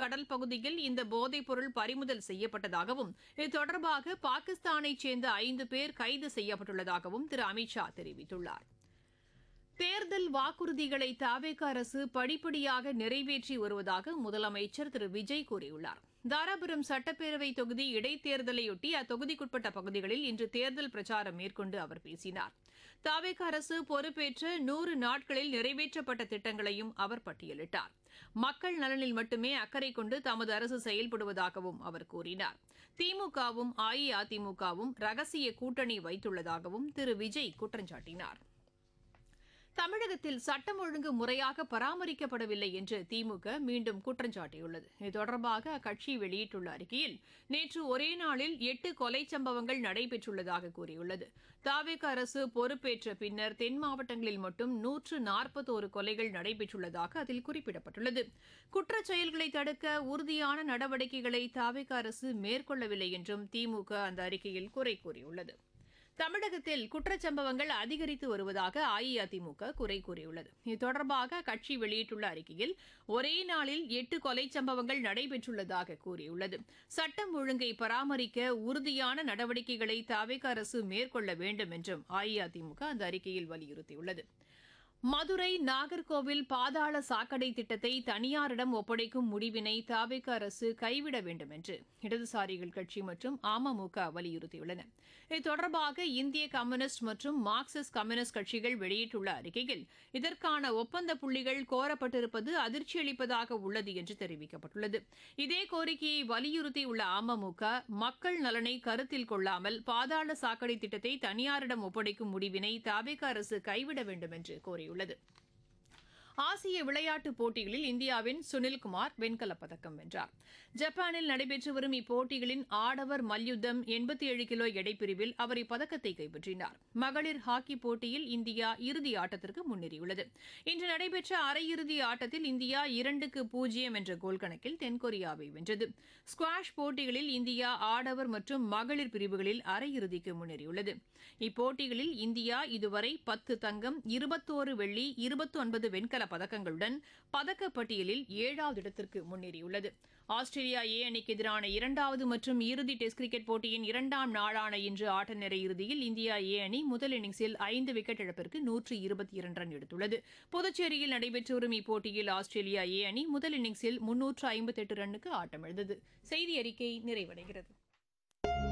கடல் பகுதியில் இந்த போதைப் பொருள் பறிமுதல் செய்யப்பட்டதாகவும் இது தொடர்பாக பாகிஸ்தானைச் சேர்ந்த ஐந்து பேர் கைது செய்யப்பட்டுள்ளதாகவும் திரு அமித்ஷா தெரிவித்துள்ளார் தேர்தல் வாக்குறுதிகளை தாவேக அரசு படிப்படியாக நிறைவேற்றி வருவதாக முதலமைச்சர் திரு விஜய் கூறியுள்ளார் தாராபுரம் சட்டப்பேரவை தொகுதி இடைத்தேர்தலையொட்டி அத்தொகுதிக்குட்பட்ட பகுதிகளில் இன்று தேர்தல் பிரச்சாரம் மேற்கொண்டு அவர் பேசினார் தாவேக அரசு பொறுப்பேற்ற நூறு நாட்களில் நிறைவேற்றப்பட்ட திட்டங்களையும் அவர் பட்டியலிட்டார் மக்கள் நலனில் மட்டுமே அக்கறை கொண்டு தமது அரசு செயல்படுவதாகவும் அவர் கூறினார் திமுகவும் அஇஅதிமுகவும் ரகசிய கூட்டணி வைத்துள்ளதாகவும் திரு விஜய் குற்றம் சாட்டினார் தமிழகத்தில் சட்டம் ஒழுங்கு முறையாக பராமரிக்கப்படவில்லை என்று திமுக மீண்டும் குற்றம் சாட்டியுள்ளது இது தொடர்பாக அக்கட்சி வெளியிட்டுள்ள அறிக்கையில் நேற்று ஒரே நாளில் எட்டு கொலை சம்பவங்கள் நடைபெற்றுள்ளதாக கூறியுள்ளது தாவேக அரசு பொறுப்பேற்ற பின்னர் தென் மாவட்டங்களில் மட்டும் நூற்று நாற்பத்தோரு கொலைகள் நடைபெற்றுள்ளதாக அதில் குறிப்பிடப்பட்டுள்ளது குற்றச் செயல்களை தடுக்க உறுதியான நடவடிக்கைகளை தாவேக அரசு மேற்கொள்ளவில்லை என்றும் திமுக அந்த அறிக்கையில் குறை கூறியுள்ளது தமிழகத்தில் குற்றச்சம்பவங்கள் அதிகரித்து வருவதாக அஇஅதிமுக குறை கூறியுள்ளது இது தொடர்பாக கட்சி வெளியிட்டுள்ள அறிக்கையில் ஒரே நாளில் எட்டு கொலை சம்பவங்கள் நடைபெற்றுள்ளதாக கூறியுள்ளது சட்டம் ஒழுங்கை பராமரிக்க உறுதியான நடவடிக்கைகளை தவிக அரசு மேற்கொள்ள வேண்டும் என்றும் அஇஅதிமுக அந்த அறிக்கையில் வலியுறுத்தியுள்ளது மதுரை நாகர்கோவில் பாதாள சாக்கடை திட்டத்தை தனியாரிடம் ஒப்படைக்கும் முடிவினை தாவேக அரசு கைவிட வேண்டும் என்று இடதுசாரிகள் கட்சி மற்றும் அமமுக வலியுறுத்தியுள்ளன இது தொடர்பாக இந்திய கம்யூனிஸ்ட் மற்றும் மார்க்சிஸ்ட் கம்யூனிஸ்ட் கட்சிகள் வெளியிட்டுள்ள அறிக்கையில் இதற்கான ஒப்பந்த புள்ளிகள் கோரப்பட்டிருப்பது அதிர்ச்சியளிப்பதாக உள்ளது என்று தெரிவிக்கப்பட்டுள்ளது இதே கோரிக்கையை வலியுறுத்தியுள்ள அமமுக மக்கள் நலனை கருத்தில் கொள்ளாமல் பாதாள சாக்கடை திட்டத்தை தனியாரிடம் ஒப்படைக்கும் முடிவினை தாவேக அரசு கைவிட வேண்டும் என்று கோரியுள்ளது கூறியுள்ளது ஆசிய விளையாட்டுப் போட்டிகளில் இந்தியாவின் சுனில்குமார் வெண்கலப் பதக்கம் வென்றார் ஜப்பானில் நடைபெற்று வரும் இப்போட்டிகளின் ஆடவர் மல்யுத்தம் எண்பத்தி ஏழு கிலோ எடைப்பிரிவில் அவர் இப்பதக்கத்தை கைப்பற்றினார் மகளிர் ஹாக்கி போட்டியில் இந்தியா இறுதி ஆட்டத்திற்கு முன்னேறியுள்ளது இன்று நடைபெற்ற அரையிறுதி ஆட்டத்தில் இந்தியா இரண்டுக்கு பூஜ்ஜியம் என்ற கோல் கணக்கில் தென்கொரியாவை வென்றது ஸ்குவாஷ் போட்டிகளில் இந்தியா ஆடவர் மற்றும் மகளிர் பிரிவுகளில் அரையிறுதிக்கு முன்னேறியுள்ளது இப்போட்டிகளில் இந்தியா இதுவரை பத்து தங்கம் இருபத்தோரு வெள்ளி இருபத்தி ஒன்பது வெண்கல பதக்கங்களுடன் பதக்கப்பட்டியலில் ஏழாவது இடத்திற்கு முன்னேறியுள்ளது ஆஸ்திரேலியா ஏ அணிக்கு எதிரான இரண்டாவது மற்றும் இறுதி டெஸ்ட் கிரிக்கெட் போட்டியின் இரண்டாம் நாளான இன்று ஆட்ட நிறை இறுதியில் இந்தியா ஏ அணி முதல் இன்னிங்ஸில் ஐந்து விக்கெட் இழப்பிற்கு நூற்று இருபத்தி இரண்டு ரன் எடுத்துள்ளது புதுச்சேரியில் நடைபெற்று வரும் இப்போட்டியில் ஆஸ்திரேலியா ஏ அணி முதல் இன்னிங்ஸில் முன்னூற்று ஐம்பத்தெட்டு ரன்னுக்கு ஆட்டமிழந்தது செய்தி அறிக்கை நிறைவடைகிறது